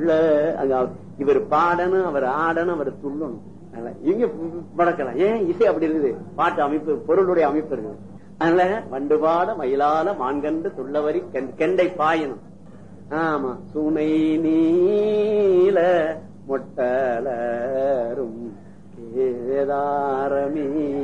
அங்க இவர் பாடணும் அவர் ஆடணும் அவர் துள்ளணும் அதனால இங்க வளர்க்கலாம் ஏன் இசை அப்படி இருக்குது பாட்டு அமைப்பு பொருளுடைய அமைப்பு இருக்குது அதனால வண்டு பாட மயிலால மான்கண்டு துள்ளவரி கெண்- கெண்டை பாயணும் ஆமா சுனை நீல மொட்டலரும் கேதாரமே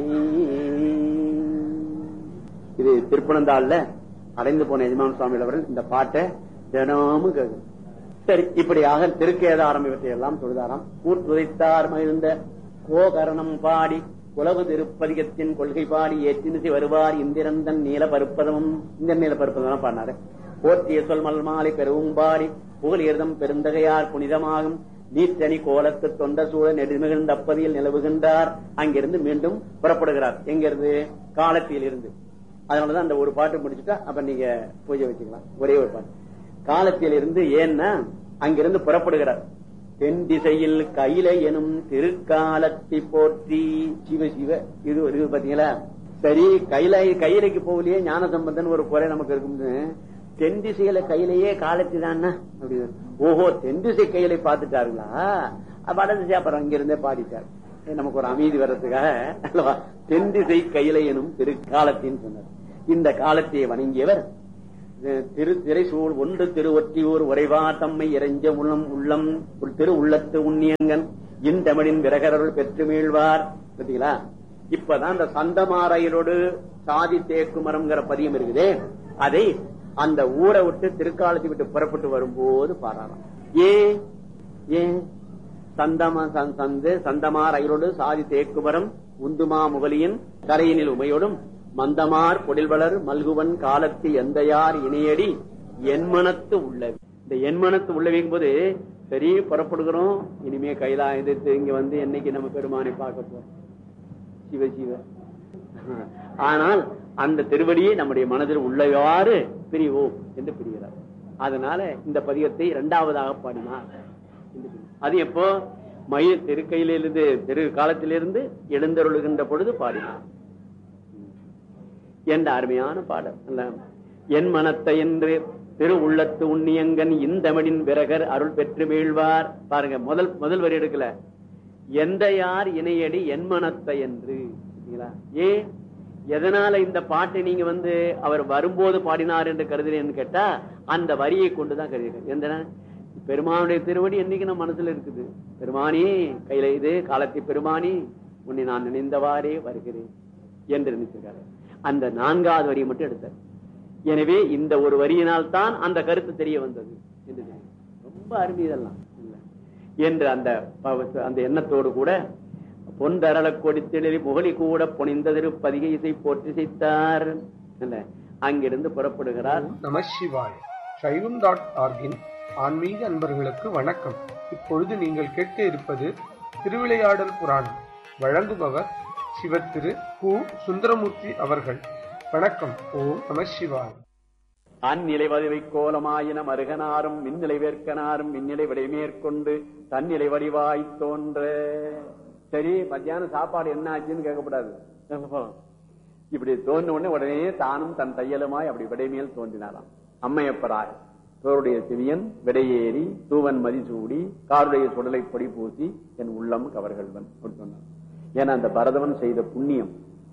இது திருப்பனந்தாள்ல அடைந்து போன எஜமான் சுவாமி அவர்கள் இந்த பாட்டை தினமும் கேட்கும் சரி இப்படியாக திருக்கேதாரம் இவற்றை எல்லாம் தொழுதாராம் கூற்றுதைத்தார் மகிழ்ந்த கோகரணம் பாடி உலகு திருப்பதிகத்தின் கொள்கை பாடி ஏற்றினிசை வருவார் இந்திரந்தன் நீல பருப்பதமும் இந்த நீல பருப்பதம் பாடினாரு போற்றிய சொல் மல் மாலை பெருவும் பாடி புகழீர்தம் பெருந்தகையார் புனிதமாகும் நீற்றணி கோலத்து தொண்ட சூழ நெடுமிகுந்த அப்பதியில் நிலவுகின்றார் அங்கிருந்து மீண்டும் புறப்படுகிறார் எங்கிருந்து காலத்தில் இருந்து அதனாலதான் அந்த ஒரு பாட்டு முடிச்சுட்டா அப்ப நீங்க பூஜை வச்சுக்கலாம் ஒரே ஒரு பாட்டு காலத்தில் இருந்து ஏன்னா அங்கிருந்து புறப்படுகிறார் தென் திசையில் கையில எனும் திருக்காலத்தை போற்றி சிவ சிவ இது ஒரு இது பாத்தீங்களா சரி கையில கையிலைக்கு போகலையே ஞான சம்பந்தன் ஒரு குறை நமக்கு இருக்கும்னு தென் திசையில கையிலேயே காலத்தி தான் அப்படி ஓஹோ தென் திசை கையிலை பார்த்துட்டாருங்களா வட திசை அப்புறம் அங்கிருந்தே பாடிட்டார் நமக்கு ஒரு அமைதி வர்றதுக்காக அல்லவா தென் திசை கையிலை எனும் திருக்காலத்தின்னு சொன்னார் இந்த காலத்தை வணங்கியவர் திரு திரைசூழ் ஒன்று திருவொற்றியூர் உறைவா தம்மை இறைஞ்ச உள்ளம் உள்ளம் திரு உள்ளத்து உண்ணியங்கன் இந்தமிழின் விரகரருள் பெற்று மீழ்வார் பார்த்தீங்களா இப்பதான் அந்த சந்தமாரையரோடு சாதி தேக்குமரம்ங்கிற பதியம் இருக்குதே அதை அந்த ஊரை விட்டு திருக்காலத்தை விட்டு புறப்பட்டு வரும்போது பாராளாம் ஏ ஏன் சந்தமா சந்- சந்து சந்தமார் அயலோடு சாதி தேக்குமரம் உந்துமா முகலியின் கரையினில் உமையோடும் மந்தமார் பொடில்வளர் மல்குவன் காலத்து எந்தையார் இணையடி என்மனத்து உள்ளது இந்த என்மனத்து உள்ள வைக்கும் போது சரி புறப்படுகிறோம் இனிமே கைலா எதிர்த்து இங்க வந்து என்னைக்கு நம்ம பெருமானை பார்க்க போறோம் சிவ சிவ ஆனால் அந்த திருவடியை நம்முடைய மனதில் உள்ளவாறு பிரிவோம் என்று பிரிகிறார் அதனால இந்த பதிகத்தை இரண்டாவதாக பாடினார் என்று பிரி- அது எப்போ மய திருக்கையிலிருந்து திரு காலத்திலிருந்து எழுந்தருளுகின்ற பொழுது பாடினார் என்ற அருமையான பாடல் அல்ல என் மனத்தை என்று திரு உள்ளத்து உண்ணியங்கன் இந்தமிழின் விரகர் அருள் பெற்று வீழ்வார் பாருங்க முதல் முதல் வரி எடுக்கல எந்த யார் இணையடி என் மனத்தை என்று சரிங்களா? ஏ எதனால இந்த பாட்டை நீங்க வந்து அவர் வரும்போது பாடினார் என்று கருதுறேன்னு கேட்டா அந்த வரியை கொண்டுதான் கருதுகிறேன் எந்த பெருமானுடைய திருவடி என்னைக்கு நம்ம மனசுல இருக்குது பெருமானி கையில இது காலத்தை பெருமானி உன்னை நான் நினைந்தவாறே வருகிறேன் என்று நினைச்சிருக்காரு அந்த நான்காவது வரியை மட்டும் எடுத்தார் எனவே இந்த ஒரு வரியினால் தான் அந்த கருத்து தெரிய வந்தது என்று தெரியும். ரொம்ப அருமை இதெல்லாம் இல்ல. என்று அந்த பவ- அந்த எண்ணத்தோடு கூட பொந்தரள கொடித்தெழில் முகலி கூட புனிந்த திருப்பதிகை இசை போற்றி செய்தார் இல்ல அங்கிருந்து புறப்படுகிறார் நம சிவாய சைவம் டாட் ஆர்கின் ஆன்மீக அன்பர்களுக்கு வணக்கம் இப்பொழுது நீங்கள் கேட்க இருப்பது திருவிளையாடல் புராணம் வழங்குபவர் சிவத்திரு கு சுந்தரமூர்த்தி அவர்கள் வணக்கம் ஓம் நம சிவாய அந்நிலை வடிவை கோலமாயின மருகனாரும் மின்னிலை வேர்க்கனாரும் மின்னிலை விடை மேற்கொண்டு தன்னிலை வடிவாய் தோன்ற சரி மத்தியானம் சாப்பாடு என்ன ஆச்சுன்னு கேட்கக்கூடாது இப்படி தோன்ற உடனே உடனே தானும் தன் தையலுமாய் அப்படி விடைமேல் தோன்றினாராம் அம்மையப்பராய் தோருடைய சிவியன் விடையேறி தூவன் மதிசூடி காருடைய சுடலை பொடி பூசி என் உள்ளம் கவர்கள்வன் அப்படின்னு சொன்னார் ஏன்னா அந்த பரதவன் செய்த புண்ணியம்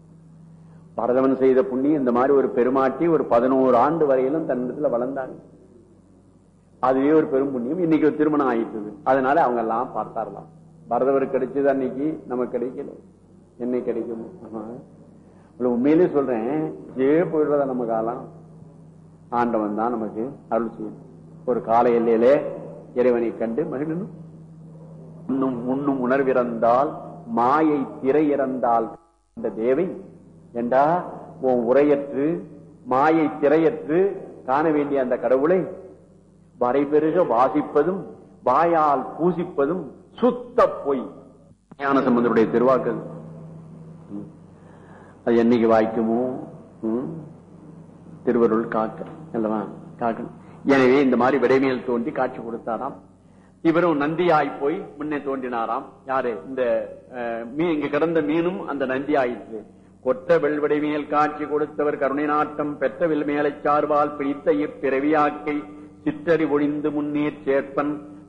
பரதவன் செய்த புண்ணியம் இந்த மாதிரி ஒரு பெருமாட்டி ஒரு பதினோரு ஆண்டு வரையிலும் தன்னிடத்துல வளர்ந்தாங்க அதுவே ஒரு பெரும் புண்ணியம் இன்னைக்கு ஒரு திருமணம் ஆயிட்டுது அதனால அவங்க எல்லாம் பார்த்தாரலாம் பரதவர் கிடைச்சது அன்னைக்கு நமக்கு கிடைக்கல என்னைக்கு கிடைக்கும் ஆமா. இவ்வளவு உண்மையிலே சொல்றேன் ஏ போயிடுறதா நம்ம காலம் ஆண்டவன் தான் நமக்கு அருள் செய்யும் ஒரு கால எல்லையிலே இறைவனை கண்டு மகிழணும் உண்ணும் உண்ணும் உணர்விறந்தால் மாயை திரை இறந்தால் இந்த தேவை ஏண்டா உன் உரையற்று மாயை திரையற்று காண வேண்டிய அந்த கடவுளை வரைபெருக வாசிப்பதும் வாயால் பூசிப்பதும் சுத்த பொய் ஞான சம்பந்தருடைய திருவாக்கு அது. ம். அது என்னைக்கு வாய்க்குமோ ம்? திருவருள் காக்க அல்லவா காக்கணும் எனவே இந்த மாதிரி விடைமேல் தோன்றி காட்சி கொடுத்தாராம் இவரும் நந்தியாய் போய் முன்னே தோன்றினாராம் யாரு இந்த அஹ், மீன் இங்க கிடந்த மீனும் அந்த நந்தி ஆயிற்று கொற்ற வெள்வடை மேல் காட்சி கொடுத்தவர் கருணை நாட்டம் பெற்ற வில் மேலைச் சார்பால் பிடித்த இப்பிறவியாக்கை சிற்றறி ஒழிந்து முன்னேற் சேர்ப்பன்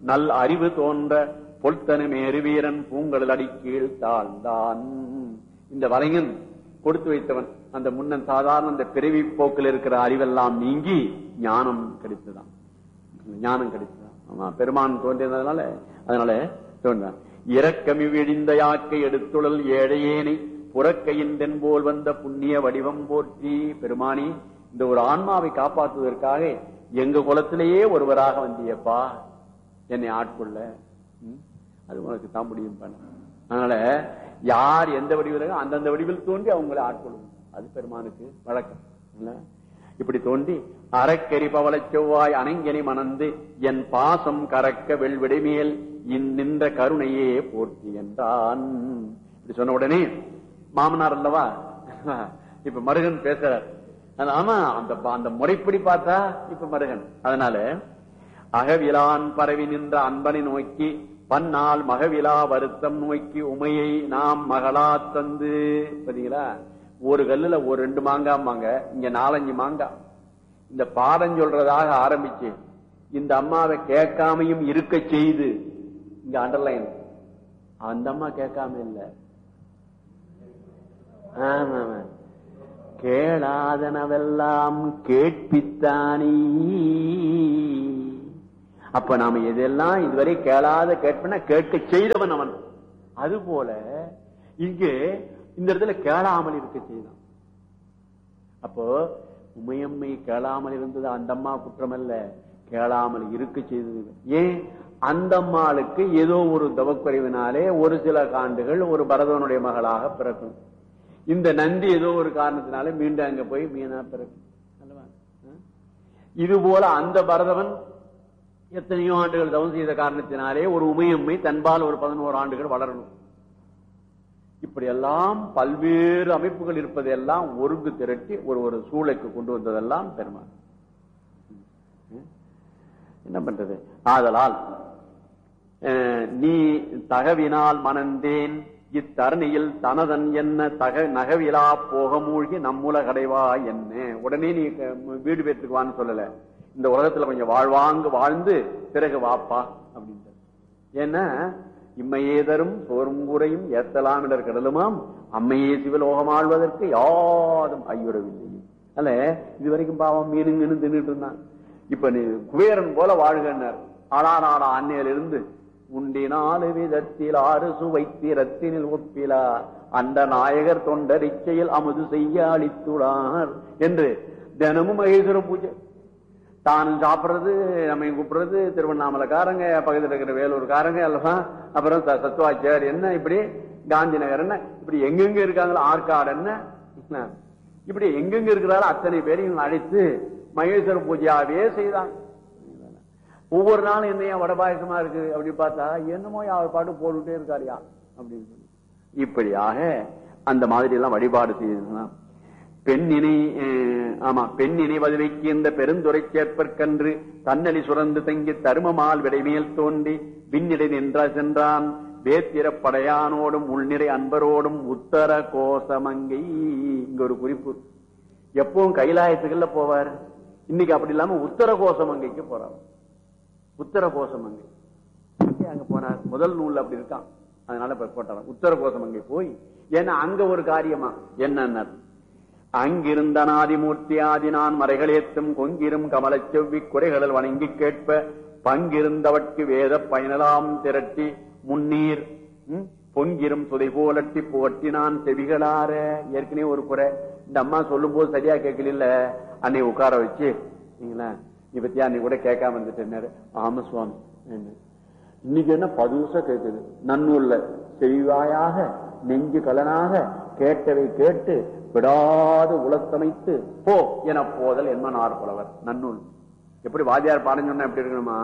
நல் அறிவு தோன்ற பொல்தனு மேரு வீரன் பூங்கடல் அடிக்கீழ் தாழ்ந்தான் இந்த வலைஞன் கொடுத்து வைத்தவன் அந்த முன்னன் சாதாரண அந்த பிறவி போக்கில் இருக்கிற அறிவெல்லாம் நீங்கி ஞானம் கிடைத்ததாம் ஞானம் கிடைத்ததாம் ஆமா பெருமான் தோன்றியதுனால அதனால தோன்றான் இரக்கமி விழிந்த யாக்கை எடுத்துழல் ஏழையேனை புறக்கையின் தென்போல் வந்த புண்ணிய வடிவம் போற்றி பெருமானி இந்த ஒரு ஆன்மாவை காப்பாற்றுவதற்காக எங்க குலத்திலேயே ஒருவராக வந்தியப்பா என்னை ஆட்கொள்ள ம்? அது உனக்கு தான் முடியும் பண்ண அதனால யார் எந்த வடிவில் அந்தந்த வடிவில் தோன்றி அவங்களை ஆட்கொள்ளும் அது பெருமானுக்கு வழக்கம் இல்ல? இப்படி தோன்றி அறக்கெரி பவள செவ்வாய் அணங்கனி மணந்து என் பாசம் கறக்க வெள்விடைமேல் நின்ற கருணையே போற்றி என்றான் இப்படி சொன்ன உடனே மாமனார் அல்லவா இப்ப மருகன் பேசுறார் அது ஆமா அந்த அந்த முறைப்படி பார்த்தா இப்ப மருகன் அதனால அகவிலான் பரவி நின்ற அன்பனை நோக்கி பன்னால் மகவிலா வருத்தம் நோக்கி உமையை நாம் மகளா தந்து பாத்தீங்களா ஒரு கல்லுல ஒரு ரெண்டு மாங்காம்பாங்க இங்க நாலஞ்சு மாங்காய் இந்த பாடம் சொல்றதாக ஆரம்பிச்சு இந்த அம்மாவை கேட்காமையும் இருக்க செய்து இங்க அண்டர்லைன் அந்த அம்மா கேட்காம இல்ல ஆமா ஆமா. கேளாதனவெல்லாம் கேட்பித்தானே அப்ப நாம எதெல்லாம் இதுவரை கேளாத கேட்பன கேட்க செய்தவன் அவன் அது போல இங்கே இந்த இடத்துல கேளாமல் இருக்க செய்தான் அப்போ உமையம்மை கேளாமல் இருந்தது அந்த அம்மா குற்றம் அல்ல கேளாமல் இருக்க செய்தது ஏன் அந்த அம்மாளுக்கு ஏதோ ஒரு தவக்குறைவினாலே ஒரு சில காண்டுகள் ஒரு பரதவனுடைய மகளாக பிறக்கும் இந்த நந்தி ஏதோ ஒரு காரணத்தினால மீண்டும் அங்க போய் மீனா பிறக்கும் அல்லவா ஆ? இது போல அந்த பரதவன் எத்தனையோ ஆண்டுகள் தவம் செய்த காரணத்தினாலே ஒரு உமையம்மை தன்பால் ஒரு பதினோரு ஆண்டுகள் வளரணும் இப்படி எல்லாம் பல்வேறு அமைப்புகள் இருப்பதெல்லாம் ஒருங்கு திரட்டி ஒரு ஒரு சூளைக்கு கொண்டு வந்ததெல்லாம் பெருமாள் ம். என்ன பண்றது ஆதலால் அஹ், நீ தகவினால் மணந்தேன் இத்தருணியில் தனதன் என்ன தக நகவிலா போக மூழ்கி நம்முல கடைவா என்ன உடனே நீ க- வீடு பேத்துக்கு வான்னு சொல்லல இந்த உலகத்துல கொஞ்சம் வாழ்வாங்கு வாழ்ந்து பிறகு வாப்பா அப்படின்ட்டு ஏன்னா இம்மையேதரும் சோறும் கூரையும் ஏத்தலாம் என்ற கடலுமாம் அம்மையே சிவலோகம் ஆழ்வதற்கு யாரும் ஐயுறவில்லை அல்ல இதுவரைக்கும் பாவம் மீனுங்கன்னு தின்னுட்டு இருந்தான் இப்ப நீ குபேரன் போல வாழ்கன்னார் ஆனா நாடா அன்னையிலிருந்து உண்டினாலு விதத்தில் ஆறு சுவைத்திரத்தினில் ஒப்பிலா அந்த நாயகர் தொண்டர் இச்சையில் அமுது செய்ய அளித்துள்ளார் என்று தினமும் மகேஸ்வர பூஜை தானும் சாப்பிடுறது நம்ம கூப்பிடுறது திருவண்ணாமலைக்காரங்க பக்கத்துல இருக்கிற வேலூர்காரங்க எல்லாம் அப்புறம் ச- சத்துவாச்சார் என்ன இப்படி காந்தி நகர் என்ன இப்படி எங்கெங்க இருக்காங்களோ ஆற்காடு என்ன இப்படி எங்கெங்க இருக்கிறாரோ அத்தனை பேரையும் அழைத்து மகேஸ்வர பூஜையாவே செய்தான் ஒவ்வொரு நாளும் என்னையா வடபாயசமா இருக்கு அப்படி பார்த்தா என்னமோ அவர் பாட்டு போட்டுட்டே இருக்காருயா அப்படின்னு சொல்லி இப்படியாக அந்த மாதிரி எல்லாம் வழிபாடு செய்யலாம் பெண்ணினை அஹ், ஆமா பெண்ணினை வதுவைக்கு இந்த பெருந்துரை சேர்ப்பற்கன்று தன்னலி சுரந்து தங்கி தருமமால் விடைமேல் தோண்டி விண்ணிடை நின்ற சென்றான் வேத்திர படையானோடும் உள்நிறை அன்பரோடும் உத்தர கோசமங்கை இங்க ஒரு குறிப்பு எப்பவும் கைலாயத்துக்குள்ள போவார் இன்னைக்கு அப்படி இல்லாம உத்தர கோசமங்கைக்கு போறார் உத்தர கோசமங்கை அங்கே அங்க போனார் முதல் நூல் அப்படி இருக்கான் அதனால இப்ப போட்டார் உத்தர கோசமங்கை போய் ஏன்னா அங்க ஒரு காரியமா என்ன அங்கிருந்த நாதிமூர்த்தி ஆதினான் மறைகளேத்தும் கொங்கிரும் கமலச் செவ்வி குறைகளில் வணங்கி கேட்ப பங்கிருந்தவட்கு வேத பயனலாம் திரட்டி முன்னீர் ம், பொங்கிரும் சுதை போலட்டி புகட்டினான் செவிகளார ஏற்கனவே ஒரு குறை இந்த அம்மா சொல்லும் போது சரியா கேட்கல அன்னை உட்கார வச்சு நீங்களா நீ பத்தியா அன்னை கூட கேட்காம வந்துட்டேன்னாரு ஆமா சுவாமி என்ன இன்னைக்கு என்ன பதுசா கேட்குது நன்னூல்ல செய்வாயாக நெஞ்சு கலனாக கேட்டவை கேட்டு விடாது உலத்தமைத்து போ என போதல் என்மனார் புலவர் நன்னூல் எப்படி வாத்தியார் பாடம் சொன்னா எப்படி இருக்கணுமா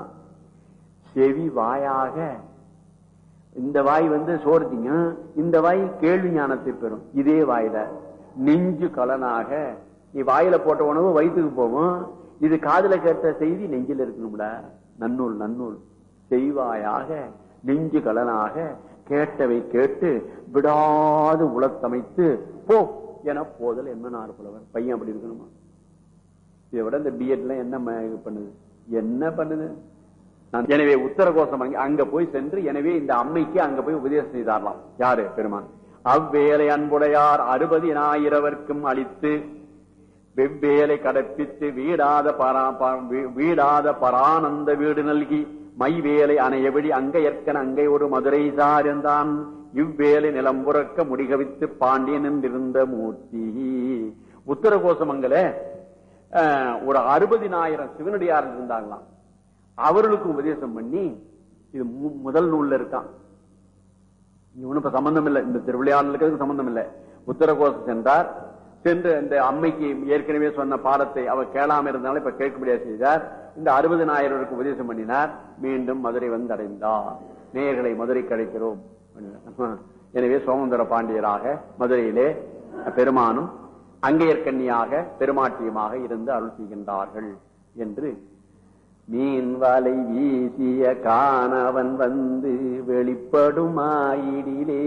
செவி வாயாக இந்த வாய் வந்து சோர்த்திங்க இந்த வாய் கேள்வி ஞானத்தை பெறும் இதே வாயில நெஞ்சு கலனாக நீ வாயில போட்ட உணவு வயிற்றுக்கு போகும் இது காதுல கேட்ட செய்தி நெஞ்சில் இருக்கணும்ல நன்னூல் நன்னூல் செய்வாயாக நெஞ்சு கலனாக கேட்டவை கேட்டு விடாது உலத்தமைத்து போ என போதல் என்ன புலவர் பையன் அப்படி இருக்கணுமா இதை விட இந்த பிஎட்ல என்ன ம- இது பண்ணுது என்ன பண்ணுது எனவே உத்தரகோசம் அங்க- அங்க போய் சென்று எனவே இந்த அம்மைக்கு அங்க போய் உபதேசம் செய்தாரலாம் யாரு பெருமான் அவ்வேலை அன்புடையார் அறுபதினாயிரவர்க்கும் அளித்து வெவ்வேலை கடப்பித்து வீடாத பரா ப- வீ- வீடாத பரானந்த வீடு நல்கி மைவேலை அணையபடி அங்கையற்கன் அங்கை ஒரு மதுரை சார்ந்தான் இவ்வேலை நிலம்புறக்க முடிகவித்து பாண்டியன் என்றிருந்த மூர்த்தி உத்தரகோசமங்கல அஹ், ஒரு அறுபதினாயிரம் சிவனடியார் இருந்தாங்களாம் அவர்களுக்கு உபதேசம் பண்ணி இது மு- முதல் நூல்ல இருக்கான் இவனு இப்ப சம்பந்தம் இல்லை இந்த திருவிளையாடலுக்கு சம்பந்தம் இல்லை உத்தரகோசம் சென்றார் சென்று இந்த அம்மைக்கு ஏற்கனவே சொன்ன பாடத்தை அவர் கேளாம இருந்தாலும் இப்ப கேட்கும்படியா செய்தார் இந்த அறுபதினாயிரருக்கு உபதேசம் பண்ணினார் மீண்டும் மதுரை வந்து அடைந்தார் நேயர்களை மதுரைக்கு அழைக்கிறோம் எனவே சோமந்தர பாண்டியராக மதுரையிலே பெருமானும் அங்கையர்கன்னியாக பெருமாட்டியமாக இருந்து அருள் செய்கின்றார்கள் என்று மீன் வலை வீசிய காணவன் வந்து வெளிப்படுமாயிடிலே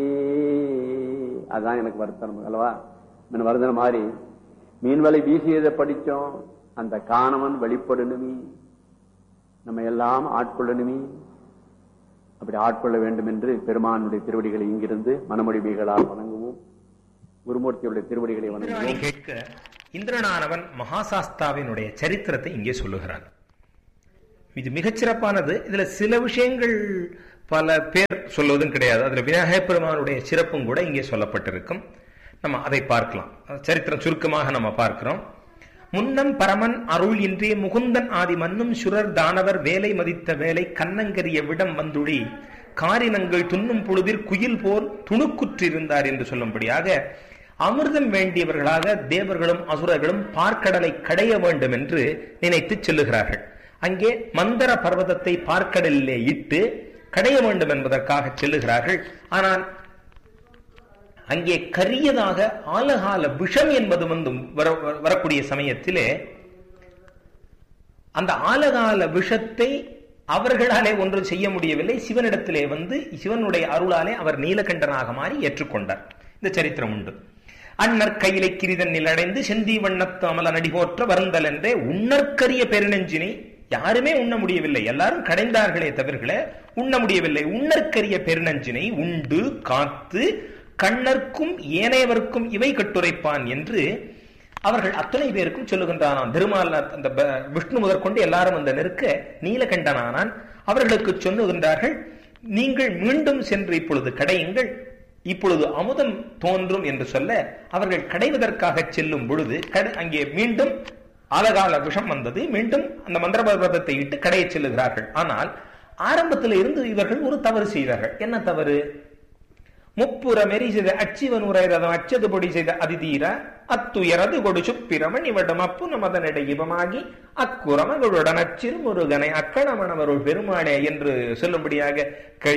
அதான் எனக்கு வருத்தம் அல்லவா என்ன வருதன மாதிரி மீன் வலை வீசியதை படிச்சோம் அந்த காணவன் வெளிப்படணுமே நம்ம எல்லாம் ஆட்கொள்ளணுமே அப்படி ஆட்கொள்ள வேண்டும் என்று பெருமானுடைய திருவடிகளை இங்கிருந்து மனமொழிமைகளால் வணங்குவோம் குருமூர்த்தியுடைய திருவடிகளை இந்திராணி வணங்குவோம் கேட்க இந்திரனானவன் மகாசாஸ்தாவினுடைய சரித்திரத்தை இங்கே சொல்லுகிறான் இது மிகச் சிறப்பானது இதுல சில விஷயங்கள் பல பேர் சொல்வதும் கிடையாது அதுல விநாயகப் பெருமானுடைய சிறப்பும் கூட இங்கே சொல்லப்பட்டிருக்கும் நம்ம அதை பார்க்கலாம் சரித்திரம் சுருக்கமாக நம்ம பார்க்கிறோம் முன்னம் பரமன் அருள் இன்றே முகுந்தன் ஆதி மன்னும் சுரர் தானவர் வேலை மதித்த வேலை கண்ணங்கரிய விடம் வந்துழி காரினங்கள் துண்ணும் பொழுதில் குயில் போல் துணுக்குற்றிருந்தார் என்று சொல்லும்படியாக அமிர்தம் வேண்டியவர்களாக தேவர்களும் அசுரர்களும் பார்க்கடலை கடைய வேண்டும் என்று நினைத்து செல்லுகிறார்கள் அங்கே மந்தர பர்வதத்தை பார்க்கடலிலே இட்டு கடைய வேண்டும் என்பதற்காக செல்லுகிறார்கள் ஆனால் அங்கே கரியதாக ஆலகால விஷம் என்பது வந்து வர வரக்கூடிய சமயத்திலே அந்த ஆலகால விஷத்தை அவர்களாலே ஒன்றும் செய்ய முடியவில்லை சிவனிடத்திலே வந்து சிவனுடைய அருளாலே அவர் நீலகண்டனாக மாறி ஏற்றுக்கொண்டார் இந்த சரித்திரம் உண்டு அண்ணற் கையிலை கிரிதன் நிலடைந்து செந்தி வண்ணத்து அமல நடிகோற்ற வருந்தல் என்றே உண்ணற்கரிய பெருநெஞ்சினை யாருமே உண்ண முடியவில்லை எல்லாரும் கடைந்தார்களே தவிர்கள உண்ண முடியவில்லை உண்ணற்கரிய பெருநஞ்சினை உண்டு காத்து கண்ணர்க்கும் ஏனையவர்க்கும் இவை கட்டுரைப்பான் என்று அவர்கள் அத்தனை பேருக்கும் சொல்லுகின்றானாம் திருமால் அந்த ப- விஷ்ணு முதற்கொண்டு எல்லாரும் அந்த நெருக்க நீலகண்டனானான் அவர்களுக்கு சொல்லுகின்றார்கள் நீங்கள் மீண்டும் சென்று இப்பொழுது கடையுங்கள் இப்பொழுது அமுதம் தோன்றும் என்று சொல்ல அவர்கள் கடைவதற்காக செல்லும் பொழுது கட- அங்கே மீண்டும் ஆலகால விஷம் வந்தது மீண்டும் அந்த மந்திர பர்வதத்தை இட்டு கடையச் செல்லுகிறார்கள் ஆனால் ஆரம்பத்தில் இருந்து இவர்கள் ஒரு தவறு செய்தார்கள் என்ன தவறு முப்புற மெரி செய்த அச்சிவனுரைரதம் அச்சது பொடி செய்த அதிதீர அத்துயரது கொடு சுப்பிரமன் இவடம் அப்பு நமதனிடை இவமாகி அக்குரமகளுடன் அச்சிறு முருகனை அக்கணமணவருள் பெருமாளே என்று சொல்லும்படியாக